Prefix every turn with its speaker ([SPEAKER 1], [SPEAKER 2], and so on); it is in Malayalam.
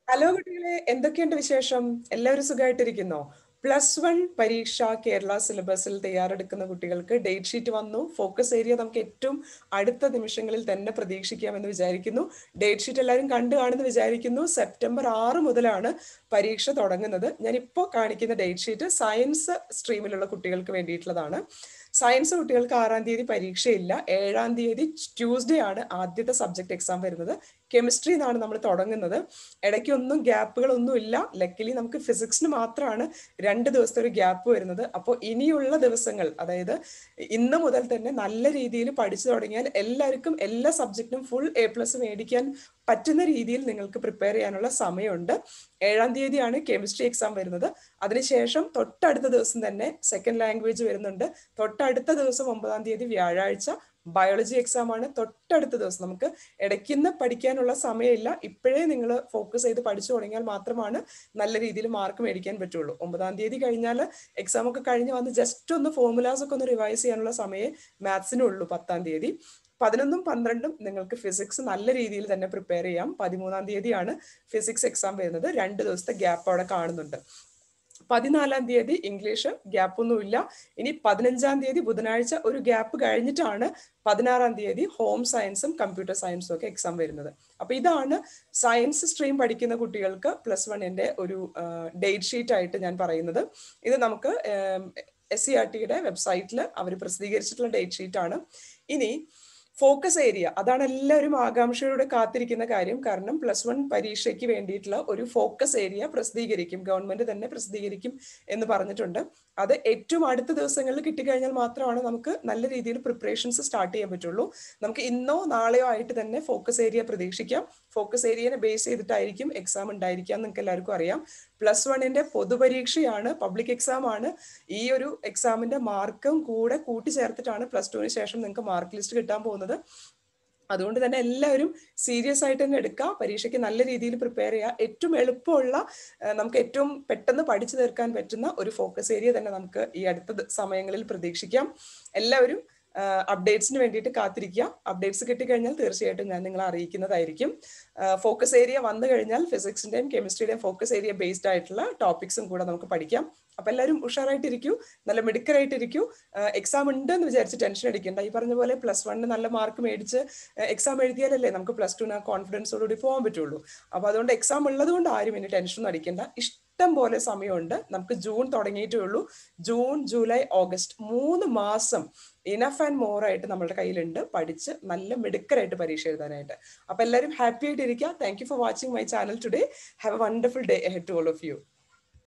[SPEAKER 1] ഹലോ കുട്ടികളെ എന്തൊക്കെയുണ്ട് വിശേഷം എല്ലാവരും സുഖമായിട്ടിരിക്കുന്നോ പ്ലസ് വൺ പരീക്ഷ കേരള സിലബസിൽ തയ്യാറെടുക്കുന്ന കുട്ടികൾക്ക് ഡേറ്റ് ഷീറ്റ് വന്നു ഫോക്കസ് ഏരിയ നമുക്ക് ഏറ്റവും അടുത്ത നിമിഷങ്ങളിൽ തന്നെ പ്രതീക്ഷിക്കാമെന്ന് വിചാരിക്കുന്നു ഡേറ്റ് ഷീറ്റ് എല്ലാവരും കണ്ടു കാണുമെന്ന് വിചാരിക്കുന്നു സെപ്റ്റംബർ ആറ് മുതലാണ് പരീക്ഷ തുടങ്ങുന്നത് ഞാൻ ഇപ്പോൾ കാണിക്കുന്ന ഡേറ്റ് ഷീറ്റ് സയൻസ് സ്ട്രീമിലുള്ള കുട്ടികൾക്ക് വേണ്ടിയിട്ടുള്ളതാണ് സയൻസ് കുട്ടികൾക്ക് ആറാം തീയതി പരീക്ഷയില്ല ഏഴാം തീയതി ട്യൂസ്ഡേ ആണ് ആദ്യത്തെ സബ്ജക്ട് എക്സാം വരുന്നത് കെമിസ്ട്രി എന്നാണ് നമ്മൾ തുടങ്ങുന്നത് ഇടയ്ക്കൊന്നും ഗ്യാപ്പുകളൊന്നും ഇല്ല ലക്കിലി നമുക്ക് ഫിസിക്സിന് മാത്രമാണ് രണ്ട് ദിവസത്തെ ഒരു ഗ്യാപ്പ് വരുന്നത് അപ്പോൾ ഇനിയുള്ള ദിവസങ്ങൾ അതായത് ഇന്ന് മുതൽ തന്നെ നല്ല രീതിയിൽ പഠിച്ചു തുടങ്ങിയാൽ എല്ലാവർക്കും എല്ലാ സബ്ജക്റ്റിനും ഫുൾ എ പ്ലസ് മേടിക്കാൻ പറ്റുന്ന രീതിയിൽ നിങ്ങൾക്ക് പ്രിപ്പയർ ചെയ്യാനുള്ള സമയമുണ്ട് ഏഴാം തീയതിയാണ് കെമിസ്ട്രി എക്സാം വരുന്നത് അതിനുശേഷം തൊട്ടടുത്ത ദിവസം തന്നെ സെക്കൻഡ് ലാംഗ്വേജ് വരുന്നുണ്ട് തൊട്ടടുത്ത ദിവസം ഒമ്പതാം തീയതി വ്യാഴാഴ്ച ബയോളജി എക്സാം ആണ് തൊട്ടടുത്ത ദിവസം നമുക്ക് ഇടയ്ക്കുന്ന് പഠിക്കാനുള്ള സമയമില്ല ഇപ്പോഴേ നിങ്ങൾ ഫോക്കസ് ചെയ്ത് പഠിച്ചു തുടങ്ങിയാൽ മാത്രമാണ് നല്ല രീതിയിൽ മാർക്ക് മേടിക്കാൻ പറ്റുള്ളൂ ഒമ്പതാം തീയതി കഴിഞ്ഞാൽ എക്സാം ഒക്കെ കഴിഞ്ഞ് വന്ന് ജസ്റ്റ് ഒന്ന് ഫോർമുലാസ് ഒക്കെ ഒന്ന് റിവൈസ് ചെയ്യാനുള്ള സമയം മാത്സിനുള്ളൂ പത്താം തീയതി പതിനൊന്നും പന്ത്രണ്ടും നിങ്ങൾക്ക് ഫിസിക്സ് നല്ല രീതിയിൽ തന്നെ പ്രിപ്പയർ ചെയ്യാം പതിമൂന്നാം തീയതിയാണ് ഫിസിക്സ് എക്സാം വരുന്നത് രണ്ട് ദിവസത്തെ ഗ്യാപ്പ് അവിടെ കാണുന്നുണ്ട് പതിനാലാം തീയതി ഇംഗ്ലീഷ് ഗ്യാപ്പ് ഒന്നുമില്ല ഇനി പതിനഞ്ചാം തീയതി ബുധനാഴ്ച ഒരു ഗ്യാപ്പ് കഴിഞ്ഞിട്ടാണ് പതിനാറാം തീയതി ഹോം സയൻസും കമ്പ്യൂട്ടർ സയൻസും ഒക്കെ എക്സാം വരുന്നത് അപ്പൊ ഇതാണ് സയൻസ് സ്ട്രീം പഠിക്കുന്ന കുട്ടികൾക്ക് പ്ലസ് വണ്ണിന്റെ ഒരു ഡേറ്റ് ഷീറ്റ് ആയിട്ട് ഞാൻ പറയുന്നത് ഇത് നമുക്ക് എസ് സി ആർ ടിയുടെ വെബ്സൈറ്റിൽ അവർ പ്രസിദ്ധീകരിച്ചിട്ടുള്ള ഡേറ്റ് ഷീറ്റ് ആണ് ഇനി ഫോക്കസ് ഏരിയ അതാണ് എല്ലാവരും ആകാംക്ഷയോടെ കാത്തിരിക്കുന്ന കാര്യം കാരണം പ്ലസ് വൺ പരീക്ഷയ്ക്ക് വേണ്ടിയിട്ടുള്ള ഒരു ഫോക്കസ് ഏരിയ പ്രസിദ്ധീകരിക്കും ഗവൺമെന്റ് തന്നെ പ്രസിദ്ധീകരിക്കും എന്ന് പറഞ്ഞിട്ടുണ്ട് അത് ഏറ്റവും അടുത്ത ദിവസങ്ങളിൽ കിട്ടിക്കഴിഞ്ഞാൽ മാത്രമാണ് നമുക്ക് നല്ല രീതിയിൽ പ്രിപ്പറേഷൻസ് സ്റ്റാർട്ട് ചെയ്യാൻ പറ്റുള്ളൂ നമുക്ക് ഇന്നോ നാളെയോ ആയിട്ട് തന്നെ ഫോക്കസ് ഏരിയ പ്രതീക്ഷിക്കാം ഫോക്കസ് ഏരിയനെ ബേസ് ചെയ്തിട്ടായിരിക്കും എക്സാം ഉണ്ടായിരിക്കുക നിങ്ങൾക്ക് എല്ലാവർക്കും അറിയാം പ്ലസ് വണ്ണിന്റെ പൊതുപരീക്ഷയാണ് പബ്ലിക് എക്സാം ആണ് ഈ ഒരു എക്സാമിന്റെ മാർക്കും കൂടെ കൂട്ടിച്ചേർത്തിട്ടാണ് പ്ലസ് ടുവിന് ശേഷം നിങ്ങൾക്ക് മാർക്ക് ലിസ്റ്റ് കിട്ടാൻ പോകുന്നത് അതുകൊണ്ട് തന്നെ എല്ലാവരും സീരിയസ് ആയിട്ട് തന്നെ എടുക്കുക പരീക്ഷയ്ക്ക് നല്ല രീതിയിൽ പ്രിപ്പയർ ചെയ്യുക ഏറ്റവും എളുപ്പമുള്ള നമുക്ക് ഏറ്റവും പെട്ടെന്ന് പഠിച്ചു തീർക്കാൻ പറ്റുന്ന ഒരു ഫോക്കസ് ഏരിയ തന്നെ നമുക്ക് ഈ അടുത്ത സമയങ്ങളിൽ പ്രതീക്ഷിക്കാം എല്ലാവരും അപ്ഡേറ്റ്സിന് വേണ്ടിയിട്ട് കാത്തിരിക്കുക അപ്ഡേറ്റ്സ് കിട്ടിക്കഴിഞ്ഞാൽ തീർച്ചയായിട്ടും ഞാൻ നിങ്ങളെ അറിയിക്കുന്നതായിരിക്കും ഫോക്കസ് ഏരിയ വന്നു കഴിഞ്ഞാൽ ഫിസിക്സിന്റെയും കെമിസ്ട്രിയുടെയും ഫോക്കസ് ഏരിയ ബേസ്ഡ് ആയിട്ടുള്ള ടോപ്പിക്സും കൂടെ നമുക്ക് പഠിക്കാം അപ്പൊ എല്ലാവരും ഉഷാറായിട്ടിരിക്കൂ നല്ല മിടുക്കരായിട്ടിരിക്കൂ എക്സാം ഉണ്ട് എന്ന് വിചാരിച്ച് ടെൻഷൻ അടിക്കണ്ട ഈ പറഞ്ഞ പോലെ പ്ലസ് വണ്ണിന് നല്ല മാർക്ക് മേടിച്ച് എക്സാം എഴുതിയാലല്ലേ നമുക്ക് പ്ലസ് ടുവിന് ആ കോൺഫിഡൻസോടുകൂടി പോകാൻ പറ്റുള്ളൂ അപ്പൊ അതുകൊണ്ട് എക്സാം ഉള്ളത് കൊണ്ട് ആരും ഇനി ടെൻഷൻ അടിക്കണ്ട ഇഷ്ടം പോലെ സമയമുണ്ട് നമുക്ക് ജൂൺ തുടങ്ങിയിട്ടേ ഉള്ളൂ ജൂൺ ജൂലൈ ഓഗസ്റ്റ് മൂന്ന് മാസം ഇനഫ് ആൻഡ് മോർ ആയിട്ട് നമ്മുടെ കയ്യിലുണ്ട് പഠിച്ച് നല്ല മിടുക്കരായിട്ട് പരീക്ഷ എഴുതാനായിട്ട് അപ്പൊ എല്ലാവരും ഹാപ്പി ആയിട്ട് ഇരിക്കുക thank you for watching my channel today have a wonderful day head to all of U